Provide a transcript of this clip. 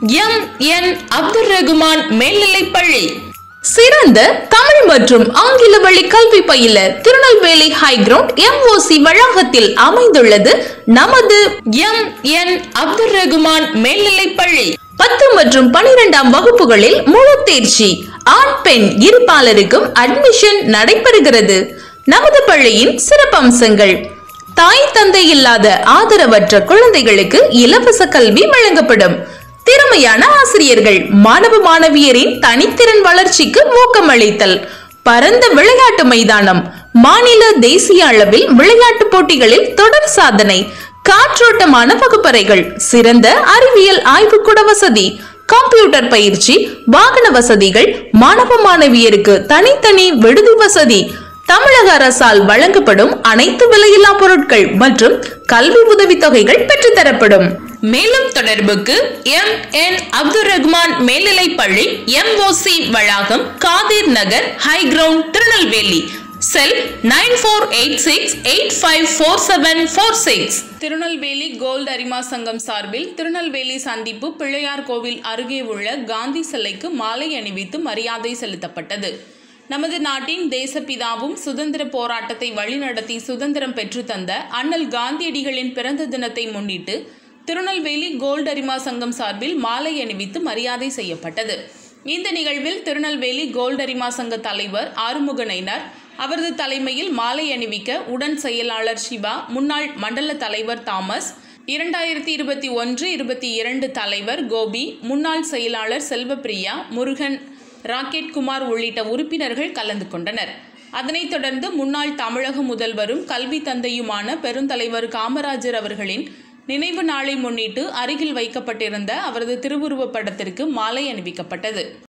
M N Abdul Rahman மேல்நிலைப்பள்ளி சிறந்த தமிழ் மற்றும் ஆங்கில வழி கல்வி பயில திருநெல்வேலி ஹைகிரவுண்ட் எம்ஓசி வளாகத்தில் அமைந்துள்ளது நமது எம் என் அப்துல் ரகுமான் மேல்நிலைப்பள்ளி பத்து மற்றும் பனிரெண்டாம் வகுப்புகளில் முழு தேர்ச்சி ஆண் பெண் இருபாலருக்கும் அட்மிஷன் நடைபெறுகிறது நமது பள்ளியின் சிறப்பம்சங்கள் தாய் தந்தை இல்லாத ஆதரவற்ற குழந்தைகளுக்கு இலவச கல்வி வழங்கப்படும் திறமையான ஆசிரியர்கள் மாணவ மாணவியரின் தனித்திறன் வளர்ச்சிக்கு ஊக்கமளித்தல் பரந்த விளையாட்டு மைதானம் மாநில தேசிய அளவில் விளையாட்டு போட்டிகளில் தொடர் சாதனை காற்றோட்டமான வகுப்பறைகள் சிறந்த அறிவியல் ஆய்வுக்கூட வசதி கம்ப்யூட்டர் பயிற்சி வாகன வசதிகள் மாணவ மாணவியருக்கு தனித்தனி விடுதி வசதி தமிழக அரசால் வழங்கப்படும் அனைத்து விலையில்லா பொருட்கள் மற்றும் கல்வி உதவித்தொகைகள் பெற்றுத்தரப்படும் மேலும் தொடர்புக்கு எம் என் அப்துல் ரகுமான் மேல்நிலைப்பள்ளி எம்ஓசி வளாகம் Kadhir Nagar high ground Tirunelveli cell nine four eight six eight five four seven four six Tirunelveli gold அரிமா சங்கம் சார்பில் திருநெல்வேலி சந்திப்பு பிள்ளையார் கோவில் அருகே உள்ள காந்தி சிலைக்கு மாலை அணிவித்து மரியாதை செலுத்தப்பட்டது நமது நாட்டின் தேசப்பிதாவும் சுதந்திர போராட்டத்தை வழிநடத்தி சுதந்திரம் பெற்றுத்தந்த அண்ணல் காந்தியடிகளின் பிறந்த தினத்தை முன்னிட்டு திருநெல்வேலி கோல்டு அரிமா சங்கம் சார்பில் மாலை அணிவித்து மரியாதை செய்யப்பட்டது இந்த நிகழ்வில் திருநெல்வேலி கோல்டு அரிமா சங்க தலைவர் ஆறுமுகனைனர் அவரது தலைமையில் மாலை அணிவிக்க உடன் செயலாளர் சிவா முன்னாள் மண்டல தலைவர் தாமஸ் இரண்டாயிரத்தி இருபத்தி ஒன்று இருபத்தி இரண்டு தலைவர் கோபி முன்னாள் செயலாளர் செல்வப்பிரியா முருகன் ராக்கெட் குமார் உள்ளிட்ட உறுப்பினர்கள் கலந்து கொண்டனர் அதனைத் தொடர்ந்து முன்னாள் தமிழக முதல்வரும் கல்வி தந்தையுமான பெருந்தலைவர் காமராஜர் அவர்களின் நினைவு நாளை முன்னிட்டு அருகில் வைக்கப்பட்டிருந்த அவரது திருவுருவப் படத்திற்கு மாலை அணிவிக்கப்பட்டது